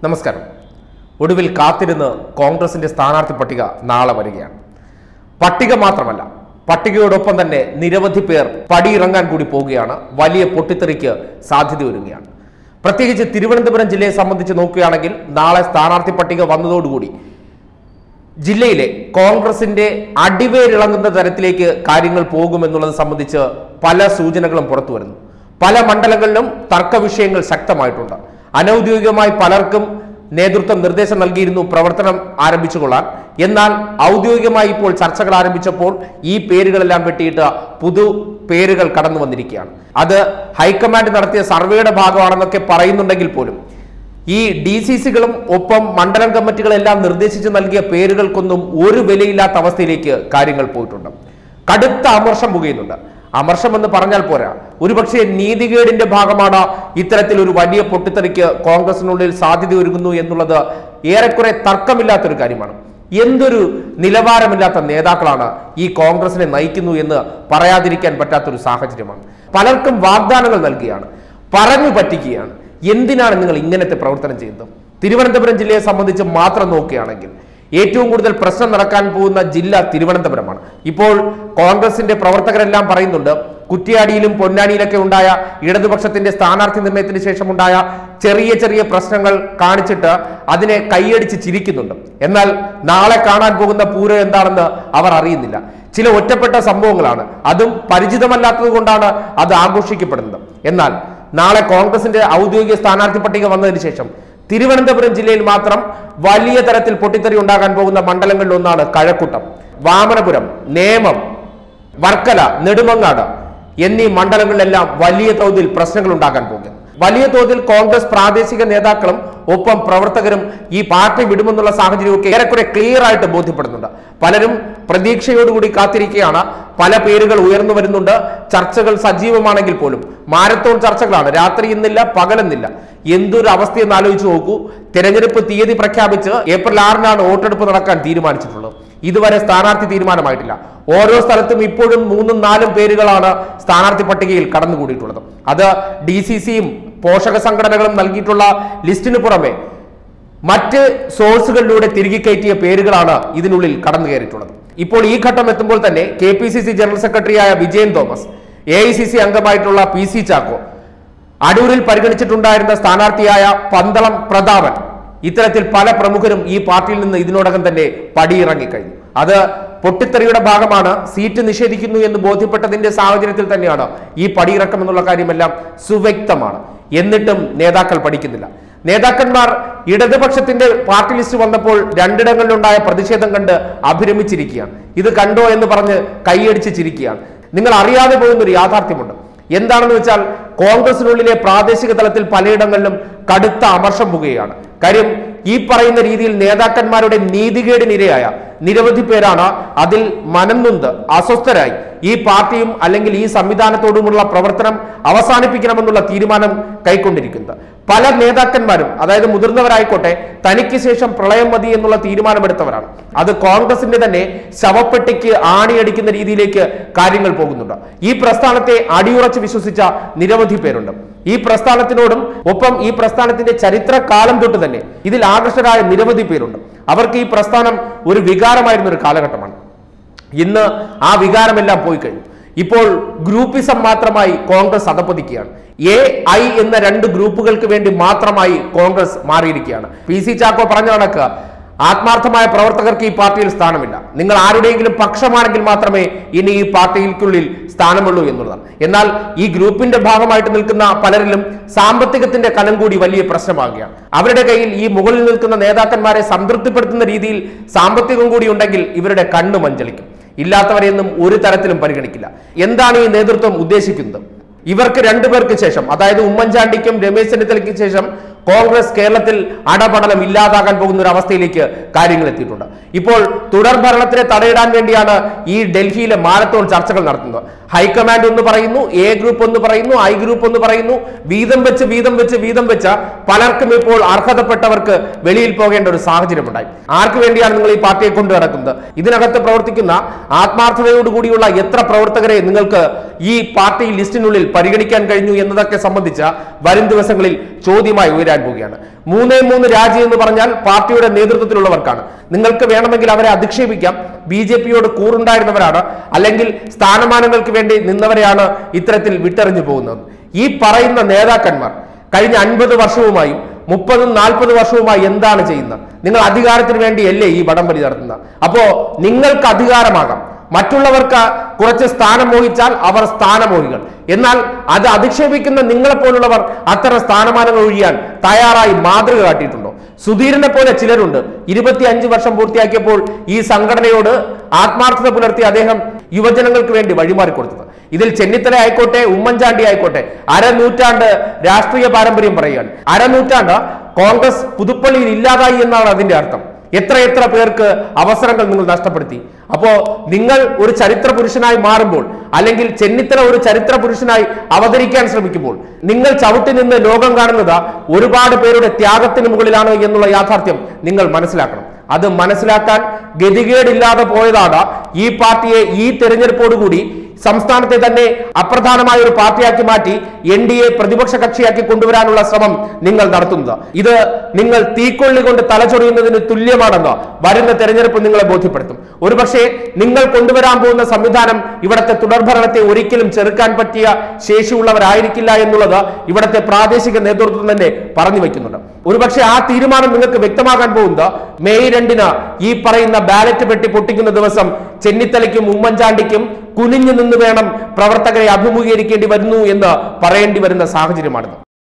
നമസ്കാരം ഒടുവിൽ കാത്തിരുന്ന് കോൺഗ്രസിന്റെ സ്ഥാനാർത്ഥി പട്ടിക നാളെ വരികയാണ് പട്ടിക മാത്രമല്ല പട്ടികയോടൊപ്പം തന്നെ നിരവധി പേർ പടിയിറങ്ങാൻ കൂടി പോവുകയാണ് വലിയ പൊട്ടിത്തെറിക്ക് സാധ്യത ഒരുങ്ങുകയാണ് പ്രത്യേകിച്ച് തിരുവനന്തപുരം ജില്ലയെ സംബന്ധിച്ച് നോക്കുകയാണെങ്കിൽ നാളെ സ്ഥാനാർത്ഥി പട്ടിക വന്നതോടുകൂടി ജില്ലയിലെ കോൺഗ്രസിന്റെ അടിവേരിളങ്ങുന്ന തരത്തിലേക്ക് കാര്യങ്ങൾ പോകുമെന്നുള്ളത് സംബന്ധിച്ച് പല സൂചനകളും പുറത്തു വരുന്നു പല മണ്ഡലങ്ങളിലും തർക്ക വിഷയങ്ങൾ ശക്തമായിട്ടുണ്ട് അനൌദ്യോഗികമായി പലർക്കും നേതൃത്വം നിർദ്ദേശം നൽകിയിരുന്നു പ്രവർത്തനം ആരംഭിച്ചുകൊള്ളാൻ എന്നാൽ ഔദ്യോഗികമായി ഇപ്പോൾ ചർച്ചകൾ ആരംഭിച്ചപ്പോൾ ഈ പേരുകളെല്ലാം വെട്ടിയിട്ട് പുതു പേരുകൾ കടന്നു വന്നിരിക്കുകയാണ് അത് ഹൈക്കമാൻഡ് നടത്തിയ സർവേയുടെ ഭാഗമാണെന്നൊക്കെ പറയുന്നുണ്ടെങ്കിൽ പോലും ഈ ഡി സി സികളും ഒപ്പം മണ്ഡലം കമ്മിറ്റികളെല്ലാം നിർദ്ദേശിച്ച് നൽകിയ പേരുകൾക്കൊന്നും ഒരു വിലയില്ലാത്ത അവസ്ഥയിലേക്ക് കാര്യങ്ങൾ പോയിട്ടുണ്ട് കടുത്ത അമർഷം പുകയുന്നുണ്ട് അമർഷം എന്ന് പറഞ്ഞാൽ പോരാ ഒരുപക്ഷെ നീതികേടിന്റെ ഭാഗമാണ് ഇത്തരത്തിൽ ഒരു വലിയ പൊട്ടിത്തെറിക്ക് കോൺഗ്രസിനുള്ളിൽ സാധ്യത ഒരുങ്ങുന്നു എന്നുള്ളത് ഏറെക്കുറെ തർക്കമില്ലാത്തൊരു കാര്യമാണ് എന്തൊരു നിലവാരമില്ലാത്ത നേതാക്കളാണ് ഈ കോൺഗ്രസിനെ നയിക്കുന്നു എന്ന് പറയാതിരിക്കാൻ പറ്റാത്തൊരു സാഹചര്യമാണ് പലർക്കും വാഗ്ദാനങ്ങൾ നൽകുകയാണ് പറഞ്ഞു പറ്റിക്കുകയാണ് എന്തിനാണ് നിങ്ങൾ ഇങ്ങനത്തെ പ്രവർത്തനം ചെയ്യുന്നത് തിരുവനന്തപുരം ജില്ലയെ സംബന്ധിച്ച് മാത്രം നോക്കുകയാണെങ്കിൽ ഏറ്റവും കൂടുതൽ പ്രശ്നം നടക്കാൻ പോകുന്ന ജില്ല തിരുവനന്തപുരമാണ് ഇപ്പോൾ കോൺഗ്രസിന്റെ പ്രവർത്തകരെല്ലാം പറയുന്നുണ്ട് കുറ്റ്യാടിയിലും പൊന്നാനിയിലൊക്കെ ഉണ്ടായ ഇടതുപക്ഷത്തിന്റെ സ്ഥാനാർത്ഥി നിർണയത്തിന് ശേഷമുണ്ടായ ചെറിയ ചെറിയ പ്രശ്നങ്ങൾ കാണിച്ചിട്ട് അതിനെ കൈയടിച്ച് ചിരിക്കുന്നുണ്ട് എന്നാൽ നാളെ കാണാൻ പോകുന്ന പൂരം എന്താണെന്ന് അവർ അറിയുന്നില്ല ചില ഒറ്റപ്പെട്ട സംഭവങ്ങളാണ് അതും പരിചിതമല്ലാത്തത് കൊണ്ടാണ് അത് ആഘോഷിക്കപ്പെടുന്നത് എന്നാൽ നാളെ കോൺഗ്രസിന്റെ ഔദ്യോഗിക സ്ഥാനാർത്ഥി പട്ടിക വന്നതിന് ശേഷം തിരുവനന്തപുരം ജില്ലയിൽ മാത്രം വലിയ തരത്തിൽ പൊട്ടിത്തെറി ഉണ്ടാകാൻ പോകുന്ന മണ്ഡലങ്ങളിൽ ഒന്നാണ് കഴക്കൂട്ടം വാമനപുരം നേമം വർക്കല നെടുമങ്ങാട് എന്നീ മണ്ഡലങ്ങളിലെല്ലാം വലിയ തോതിൽ പ്രശ്നങ്ങൾ ഉണ്ടാകാൻ പോകുന്നു വലിയ തോതിൽ കോൺഗ്രസ് പ്രാദേശിക നേതാക്കളും ഒപ്പം പ്രവർത്തകരും ഈ പാർട്ടി വിടുമെന്നുള്ള സാഹചര്യമൊക്കെ ഏറെക്കുറെ ക്ലിയർ ആയിട്ട് ബോധ്യപ്പെടുന്നുണ്ട് പലരും പ്രതീക്ഷയോടുകൂടി കാത്തിരിക്കുകയാണ് പല പേരുകൾ ഉയർന്നു വരുന്നുണ്ട് ചർച്ചകൾ സജീവമാണെങ്കിൽ പോലും മാരത്തോൺ ചർച്ചകളാണ് രാത്രി ഇന്നില്ല പകലെന്നില്ല എന്തൊരു അവസ്ഥയെന്ന് ആലോചിച്ച് നോക്കൂ തെരഞ്ഞെടുപ്പ് തീയതി പ്രഖ്യാപിച്ച് ഏപ്രിൽ ആറിനാണ് വോട്ടെടുപ്പ് നടക്കാൻ തീരുമാനിച്ചിട്ടുള്ളത് ഇതുവരെ സ്ഥാനാർത്ഥി തീരുമാനമായിട്ടില്ല ഓരോ സ്ഥലത്തും ഇപ്പോഴും മൂന്നും നാലും പേരുകളാണ് സ്ഥാനാർത്ഥി പട്ടികയിൽ കടന്നുകൂടിയിട്ടുള്ളത് അത് ഡി സി സിയും പോഷക സംഘടനകളും നൽകിയിട്ടുള്ള ലിസ്റ്റിന് പുറമെ മറ്റ് സോഴ്സുകളിലൂടെ തിരികെ കയറ്റിയ പേരുകളാണ് ഇതിനുള്ളിൽ കടന്നു കയറിയിട്ടുള്ളത് ഇപ്പോൾ ഈ ഘട്ടം എത്തുമ്പോൾ തന്നെ K P C C general സെക്രട്ടറിയായ Vijayan Thomas A I C C അംഗമായിട്ടുള്ള പി സി ചാക്കോ അടൂരിൽ പരിഗണിച്ചിട്ടുണ്ടായിരുന്ന സ്ഥാനാർത്ഥിയായ പന്തളം പ്രതാപൻ ഇത്തരത്തിൽ പല പ്രമുഖരും ഈ പാർട്ടിയിൽ നിന്ന് ഇതിനോടകം തന്നെ പടിയിറങ്ങിക്കഴിഞ്ഞു അത് പൊട്ടിത്തെറിയുടെ ഭാഗമാണ് സീറ്റ് നിഷേധിക്കുന്നു എന്ന് ബോധ്യപ്പെട്ടതിന്റെ സാഹചര്യത്തിൽ തന്നെയാണ് ഈ പടിയിറക്കം എന്നുള്ള കാര്യമെല്ലാം സുവ്യക്തമാണ് എന്നിട്ടും നേതാക്കൾ പഠിക്കുന്നില്ല നേതാക്കന്മാർ ഇടതുപക്ഷത്തിന്റെ പാർട്ടി ലിസ്റ്റ് വന്നപ്പോൾ രണ്ടിടങ്ങളിലുണ്ടായ പ്രതിഷേധം കണ്ട് അഭിരമിച്ചിരിക്കുകയാണ് ഇത് കണ്ടോ എന്ന് പറഞ്ഞ് കൈയടിച്ച് ചിരിക്കുകയാണ് നിങ്ങൾ അറിയാതെ പോകുന്ന ഒരു യാഥാർത്ഥ്യമുണ്ട് എന്താണെന്ന് വെച്ചാൽ കോൺഗ്രസിനുള്ളിലെ പ്രാദേശിക തലത്തിൽ പലയിടങ്ങളിലും കടുത്ത അമർഷം പുകയാണ് കാര്യം ഈ പറയുന്ന രീതിയിൽ നേതാക്കന്മാരുടെ നീതികേടിനിരയായ നിരവധി പേരാണ് അതിൽ മനംനൊന്ത് അസ്വസ്ഥരായി ഈ പാർട്ടിയും അല്ലെങ്കിൽ ഈ സംവിധാനത്തോടുമുള്ള പ്രവർത്തനം അവസാനിപ്പിക്കണമെന്നുള്ള തീരുമാനം കൈക്കൊണ്ടിരിക്കുന്നത് പല നേതാക്കന്മാരും അതായത് മുതിർന്നവരായിക്കോട്ടെ തനിക്ക് ശേഷം പ്രളയം മതി എന്നുള്ള തീരുമാനമെടുത്തവരാണ് അത് കോൺഗ്രസിന്റെ തന്നെ ശവപ്പെട്ടിക്ക് ആണിയടിക്കുന്ന രീതിയിലേക്ക് കാര്യങ്ങൾ പോകുന്നുണ്ട് ഈ പ്രസ്ഥാനത്തെ അടിയുറച്ച് വിശ്വസിച്ച നിരവധി പേരുണ്ട് ഈ പ്രസ്ഥാനത്തിനോടും ഒപ്പം ഈ പ്രസ്ഥാനത്തിന്റെ ചരിത്ര കാലം തൊട്ട് തന്നെ ഇതിൽ ആകർഷകരായ നിരവധി പേരുണ്ട് അവർക്ക് ഈ പ്രസ്ഥാനം ഒരു വികാരമായിരുന്ന ഒരു കാലഘട്ടമാണ് ഇന്ന് ആ വികാരമെല്ലാം പോയി കഴിഞ്ഞു ഇപ്പോൾ ഗ്രൂപ്പിസം മാത്രമായി കോൺഗ്രസ് അധപ്പതിക്കുകയാണ് എ ഐ എന്ന രണ്ട് ഗ്രൂപ്പുകൾക്ക് വേണ്ടി മാത്രമായി കോൺഗ്രസ് മാറിയിരിക്കുകയാണ് പി സി ചാക്കോ പറഞ്ഞ കണക്ക് ആത്മാർത്ഥമായ പ്രവർത്തകർക്ക് ഈ പാർട്ടിയിൽ സ്ഥാനമില്ല നിങ്ങൾ ആരുടെയെങ്കിലും പക്ഷമാണെങ്കിൽ മാത്രമേ ഇനി ഈ പാർട്ടിക്കുള്ളിൽ സ്ഥാനമുള്ളൂ എന്നുള്ളതാണ് എന്നാൽ ഈ ഗ്രൂപ്പിന്റെ ഭാഗമായിട്ട് നിൽക്കുന്ന പലരിലും സാമ്പത്തികത്തിന്റെ കനം കൂടി വലിയ പ്രശ്നമാകുകയാണ് അവരുടെ കയ്യിൽ ഈ മുകളിൽ നിൽക്കുന്ന നേതാക്കന്മാരെ സംതൃപ്തിപ്പെടുത്തുന്ന രീതിയിൽ സാമ്പത്തികം കൂടി ഉണ്ടെങ്കിൽ ഇവരുടെ കണ്ണ് മഞ്ചലിക്കും ഇല്ലാത്തവരെയൊന്നും ഒരു തരത്തിലും പരിഗണിക്കില്ല എന്താണ് ഈ നേതൃത്വം ഉദ്ദേശിക്കുന്നത് ഇവർക്ക് രണ്ടുപേർക്ക് ശേഷം അതായത് ഉമ്മൻചാണ്ടിക്കും രമേശ് ചെന്നിത്തലയ്ക്കും ശേഷം കോൺഗ്രസ് കേരളത്തിൽ അടപടലം ഇല്ലാതാകാൻ പോകുന്ന ഒരു അവസ്ഥയിലേക്ക് കാര്യങ്ങൾ എത്തിയിട്ടുണ്ട് ഇപ്പോൾ തുടർ ഭരണത്തിനെ തടയിടാൻ വേണ്ടിയാണ് ഈ ഡൽഹിയിലെ മാരത്തോൺ ചർച്ചകൾ നടത്തുന്നത് ഹൈക്കമാൻഡ് ഒന്ന് പറയുന്നു എ ഗ്രൂപ്പ് ഒന്ന് പറയുന്നു ഐ ഗ്രൂപ്പ് ഒന്ന് പറയുന്നു വീതം വെച്ച് വീതം വെച്ച് വീതം വെച്ച പലർക്കും ഇപ്പോൾ അർഹതപ്പെട്ടവർക്ക് വെളിയിൽ പോകേണ്ട ഒരു സാഹചര്യമുണ്ടായി ആർക്ക് വേണ്ടിയാണ് നിങ്ങൾ ഈ പാർട്ടിയെ കൊണ്ടു നടക്കുന്നത് ഇതിനകത്ത് പ്രവർത്തിക്കുന്ന ആത്മാർത്ഥതയോടുകൂടിയുള്ള എത്ര പ്രവർത്തകരെ നിങ്ങൾക്ക് ഈ പാർട്ടി ലിസ്റ്റിനുള്ളിൽ പരിഗണിക്കാൻ കഴിഞ്ഞു എന്നതൊക്കെ സംബന്ധിച്ച വരും ദിവസങ്ങളിൽ ചോദ്യമായി ഉയരാൻ വരാൻ പോവുകയാണ് മൂന്നേ മൂന്ന് രാജി എന്ന് പറഞ്ഞാൽ പാർട്ടിയുടെ നേതൃത്വത്തിലുള്ളവർക്കാണ് നിങ്ങൾക്ക് വേണമെങ്കിൽ അവരെ അധിക്ഷേപിക്കാം ബി ജെ പിയോട് കൂറുണ്ടായിരുന്നവരാണ് അല്ലെങ്കിൽ സ്ഥാനമാനങ്ങൾക്ക് വേണ്ടി നിന്നവരെയാണ് ഇത്തരത്തിൽ വിട്ടെറിഞ്ഞു പോകുന്നത് ഈ പറയുന്ന നേതാക്കന്മാർ കഴിഞ്ഞ അൻപത് വർഷവുമായും മുപ്പതും നാൽപ്പത് വർഷവുമായി എന്താണ് ചെയ്യുന്നത് നിങ്ങൾ അധികാരത്തിന് വേണ്ടിയല്ലേ ഈ വടംവലി നടത്തുന്നത് അപ്പോ നിങ്ങൾക്ക് അധികാരമാകാം മറ്റുള്ളവർക്ക് കുറച്ച് സ്ഥാനം മോഹിച്ചാൽ അവർ സ്ഥാനമോഹികൾ എന്നാൽ അത് അധിക്ഷേപിക്കുന്ന നിങ്ങളെപ്പോലുള്ളവർ അത്തരം സ്ഥാനമാനങ്ങൾ ഒഴിയാൻ തയ്യാറായി മാതൃക കാട്ടിയിട്ടുണ്ടോ സുധീരനെ പോലെ ചിലരുണ്ട് ഇരുപത്തി അഞ്ച് വർഷം പൂർത്തിയാക്കിയപ്പോൾ ഈ സംഘടനയോട് ആത്മാർത്ഥത പുലർത്തി അദ്ദേഹം യുവജനങ്ങൾക്ക് വേണ്ടി വഴിമാറി കൊടുത്തത് ഇതിൽ ചെന്നിത്തല ആയിക്കോട്ടെ ഉമ്മൻചാണ്ടി ആയിക്കോട്ടെ അരനൂറ്റാണ്ട് രാഷ്ട്രീയ പാരമ്പര്യം പറയുകയാണ് അരനൂറ്റാണ്ട് കോൺഗ്രസ് പുതുപ്പള്ളിയിൽ ഇല്ലാതായി എന്നാണ് അതിന്റെ അർത്ഥം എത്ര എത്ര പേർക്ക് അവസരങ്ങൾ നിങ്ങൾ നഷ്ടപ്പെടുത്തി അപ്പോ നിങ്ങൾ ഒരു ചരിത്ര പുരുഷനായി മാറുമ്പോൾ അല്ലെങ്കിൽ ചെന്നിത്തല ഒരു ചരിത്ര പുരുഷനായി അവതരിക്കാൻ ശ്രമിക്കുമ്പോൾ നിങ്ങൾ ചവിട്ടി നിന്ന് ലോകം കാണുന്നത് ഒരുപാട് പേരുടെ ത്യാഗത്തിന് മുകളിലാണ് എന്നുള്ള യാഥാർത്ഥ്യം നിങ്ങൾ മനസ്സിലാക്കണം അത് മനസ്സിലാക്കാൻ ഗതികേടില്ലാതെ പോയതാണ് ഈ പാർട്ടിയെ ഈ തെരഞ്ഞെടുപ്പോടുകൂടി സംസ്ഥാനത്തെ തന്നെ അപ്രധാനമായ ഒരു പാർട്ടിയാക്കി മാറ്റി എൻ ഡി എ പ്രതിപക്ഷ കക്ഷിയാക്കി കൊണ്ടുവരാനുള്ള ശ്രമം നിങ്ങൾ നടത്തുന്നത് ഇത് നിങ്ങൾ തീക്കൊള്ളി കൊണ്ട് തലചൊറിയുന്നതിന് തുല്യമാണെന്ന് വരുന്ന തെരഞ്ഞെടുപ്പ് നിങ്ങളെ ബോധ്യപ്പെടുത്തും ഒരുപക്ഷെ നിങ്ങൾ കൊണ്ടുവരാൻ പോകുന്ന സംവിധാനം ഇവിടുത്തെ തുടർഭരണത്തെ ഒരിക്കലും ചെറുക്കാൻ പറ്റിയ ശേഷിയുള്ളവരായിരിക്കില്ല എന്നുള്ളത് ഇവിടുത്തെ പ്രാദേശിക നേതൃത്വം തന്നെ പറഞ്ഞു വെക്കുന്നുണ്ട് ഒരുപക്ഷെ ആ തീരുമാനം നിങ്ങൾക്ക് വ്യക്തമാകാൻ പോകുന്നത് മെയ് രണ്ടിന് ഈ പറയുന്ന ബാലറ്റ് പെട്ടി പൊട്ടിക്കുന്ന ദിവസം ചെന്നിത്തലയ്ക്കും ഉമ്മൻചാണ്ടിക്കും കുനിഞ്ഞു നിന്ന് വേണം പ്രവർത്തകരെ അഭിമുഖീകരിക്കേണ്ടി വരുന്നു എന്ന് പറയേണ്ടി വരുന്ന സാഹചര്യമാണിത്